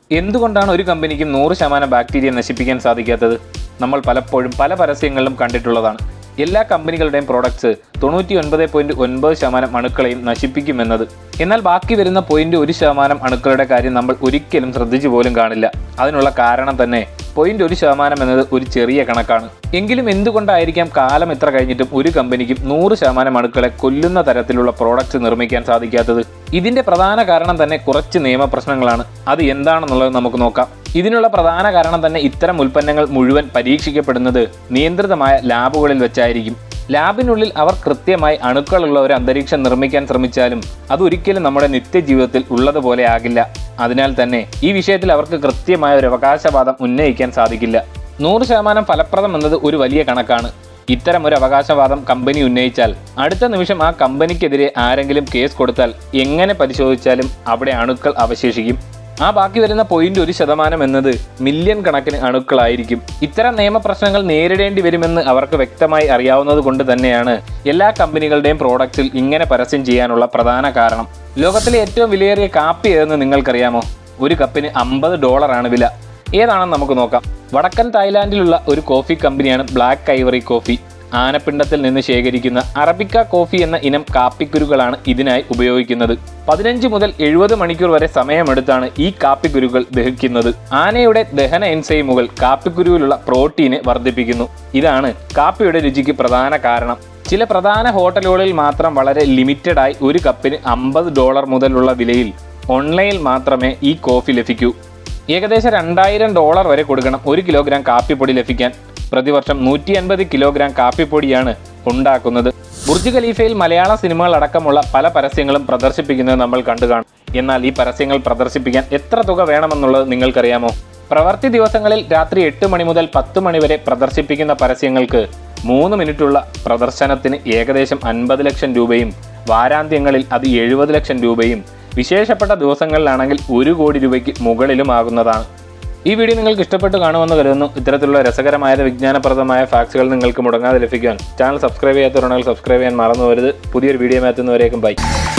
എന്തുകൊണ്ടാണ് ഒരു കമ്പനിക്കും നൂറ് ശതമാനം ബാക്ടീരിയ നശിപ്പിക്കാൻ സാധിക്കാത്തത് നമ്മൾ പലപ്പോഴും പല പരസ്യങ്ങളിലും കണ്ടിട്ടുള്ളതാണ് എല്ലാ കമ്പനികളുടെയും പ്രോഡക്ട്സ് തൊണ്ണൂറ്റി ഒൻപത് പോയിന്റ് ഒൻപത് ശതമാനം അണുക്കളെയും നശിപ്പിക്കുമെന്നത് എന്നാൽ ബാക്കി വരുന്ന പോയിന്റ് ഒരു ശതമാനം അണുക്കളുടെ കാര്യം നമ്മൾ ഒരിക്കലും ശ്രദ്ധിച്ചു പോലും കാണില്ല അതിനുള്ള കാരണം തന്നെ പോയിന്റ് ഒരു ശതമാനം എന്നത് ഒരു ചെറിയ കണക്കാണ് എങ്കിലും എന്തുകൊണ്ടായിരിക്കാം കാലം എത്ര കഴിഞ്ഞിട്ടും ഒരു കമ്പനിക്കും നൂറ് ശതമാനം അണുക്കളെ കൊല്ലുന്ന തരത്തിലുള്ള പ്രോഡക്റ്റ്സ് നിർമ്മിക്കാൻ സാധിക്കാത്തത് ഇതിന്റെ പ്രധാന കാരണം തന്നെ കുറച്ച് നിയമപ്രശ്നങ്ങളാണ് അത് എന്താണെന്നുള്ളത് നമുക്ക് നോക്കാം ഇതിനുള്ള പ്രധാന കാരണം തന്നെ ഇത്തരം ഉൽപ്പന്നങ്ങൾ മുഴുവൻ പരീക്ഷിക്കപ്പെടുന്നത് നിയന്ത്രിതമായ ലാബുകളിൽ വെച്ചായിരിക്കും ലാബിനുള്ളിൽ അവർ കൃത്യമായി അണുക്കളുള്ള ഒരു അന്തരീക്ഷം നിർമ്മിക്കാൻ ശ്രമിച്ചാലും അതൊരിക്കലും നമ്മുടെ നിത്യജീവിതത്തിൽ ഉള്ളതുപോലെ ആകില്ല അതിനാൽ തന്നെ ഈ വിഷയത്തിൽ അവർക്ക് കൃത്യമായ ഒരു അവകാശവാദം ഉന്നയിക്കാൻ സാധിക്കില്ല നൂറ് ശതമാനം ഫലപ്രദം എന്നത് ഒരു വലിയ കണക്കാണ് ഇത്തരം ഒരു അവകാശവാദം കമ്പനി ഉന്നയിച്ചാൽ അടുത്ത നിമിഷം ആ കമ്പനിക്കെതിരെ ആരെങ്കിലും കേസ് കൊടുത്താൽ എങ്ങനെ പരിശോധിച്ചാലും അവിടെ അണുക്കൾ അവശേഷിക്കും ആ ബാക്കി വരുന്ന പോയിന്റ് ഒരു ശതമാനം എന്നത് മില്യൺ കണക്കിന് അണുക്കളായിരിക്കും ഇത്തരം നിയമപ്രശ്നങ്ങൾ നേരിടേണ്ടി വരുമെന്ന് അവർക്ക് വ്യക്തമായി അറിയാവുന്നത് കൊണ്ട് തന്നെയാണ് എല്ലാ കമ്പനികളുടെയും പ്രോഡക്റ്റിൽ ഇങ്ങനെ പരസ്യം ചെയ്യാനുള്ള പ്രധാന കാരണം ലോകത്തിലെ ഏറ്റവും വിലയേറിയ കാപ്പി ഏതെന്ന് നിങ്ങൾക്കറിയാമോ ഒരു കപ്പിന് അമ്പത് ഡോളറാണ് വില ഏതാണെന്ന് നമുക്ക് നോക്കാം വടക്കൻ തായ്ലാന്റിലുള്ള ഒരു കോഫി കമ്പനിയാണ് ബ്ലാക്ക് ഐവറി കോഫി ആനപ്പിണ്ടത്തിൽ നിന്ന് ശേഖരിക്കുന്ന അറബിക്ക കോഫി എന്ന ഇനം കാപ്പിക്കുരുകളാണ് ഇതിനായി ഉപയോഗിക്കുന്നത് പതിനഞ്ച് മുതൽ എഴുപത് മണിക്കൂർ വരെ സമയമെടുത്താണ് ഈ കാപ്പിക്കുരുകൾ ദഹിക്കുന്നത് ആനയുടെ ദഹന എൻസൈമുകൾ കാപ്പിക്കുരുവിലുള്ള പ്രോട്ടീനെ വർദ്ധിപ്പിക്കുന്നു ഇതാണ് കാപ്പിയുടെ രുചിക്ക് പ്രധാന കാരണം ചില പ്രധാന ഹോട്ടലുകളിൽ മാത്രം വളരെ ലിമിറ്റഡ് ആയി ഒരു കപ്പിന് അമ്പത് ഡോളർ മുതലുള്ള വിലയിൽ ഓൺലൈനിൽ മാത്രമേ ഈ കോഫി ലഭിക്കൂ ഏകദേശം രണ്ടായിരം ഡോളർ വരെ കൊടുക്കണം ഒരു കിലോഗ്രാം കാപ്പിപ്പൊടി ലഭിക്കാൻ പ്രതിവർഷം നൂറ്റി അൻപത് കിലോഗ്രാം കാപ്പിപ്പൊടിയാണ് ഉണ്ടാക്കുന്നത് ബുർജ് ഖലീഫയിൽ മലയാള സിനിമകൾ അടക്കമുള്ള പല പരസ്യങ്ങളും പ്രദർശിപ്പിക്കുന്നത് നമ്മൾ കണ്ടു കാണും എന്നാൽ ഈ പരസ്യങ്ങൾ പ്രദർശിപ്പിക്കാൻ എത്ര തുക വേണമെന്നുള്ളത് നിങ്ങൾക്കറിയാമോ പ്രവൃത്തി ദിവസങ്ങളിൽ രാത്രി എട്ട് മണി മുതൽ പത്ത് മണി വരെ പ്രദർശിപ്പിക്കുന്ന പരസ്യങ്ങൾക്ക് മൂന്ന് മിനിറ്റുള്ള പ്രദർശനത്തിന് ഏകദേശം അൻപത് ലക്ഷം രൂപയും വാരാന്ത്യങ്ങളിൽ അത് എഴുപത് ലക്ഷം രൂപയും വിശേഷപ്പെട്ട ദിവസങ്ങളിലാണെങ്കിൽ ഒരു കോടി രൂപയ്ക്ക് മുകളിലുമാകുന്നതാണ് ഈ വീഡിയോ നിങ്ങൾക്ക് ഇഷ്ടപ്പെട്ട് കാണുമെന്ന് കരുതുന്നു ഇത്തരത്തിലുള്ള രസകരമായ വിജ്ഞാനപ്രദമായ ഫാക്സുകൾ നിങ്ങൾക്ക് മുടങ്ങാതെ ലഭിക്കുവാൻ ചാനൽ സബ്സ്ക്രൈബ് ചെയ്യാത്തവരുണ്ടെങ്കിൽ സബ്സ്ക്രൈബ് ചെയ്യാൻ മറന്നു വരുത് പുതിയൊരു വീഡിയോ എത്തുന്നവരേക്കും ബൈ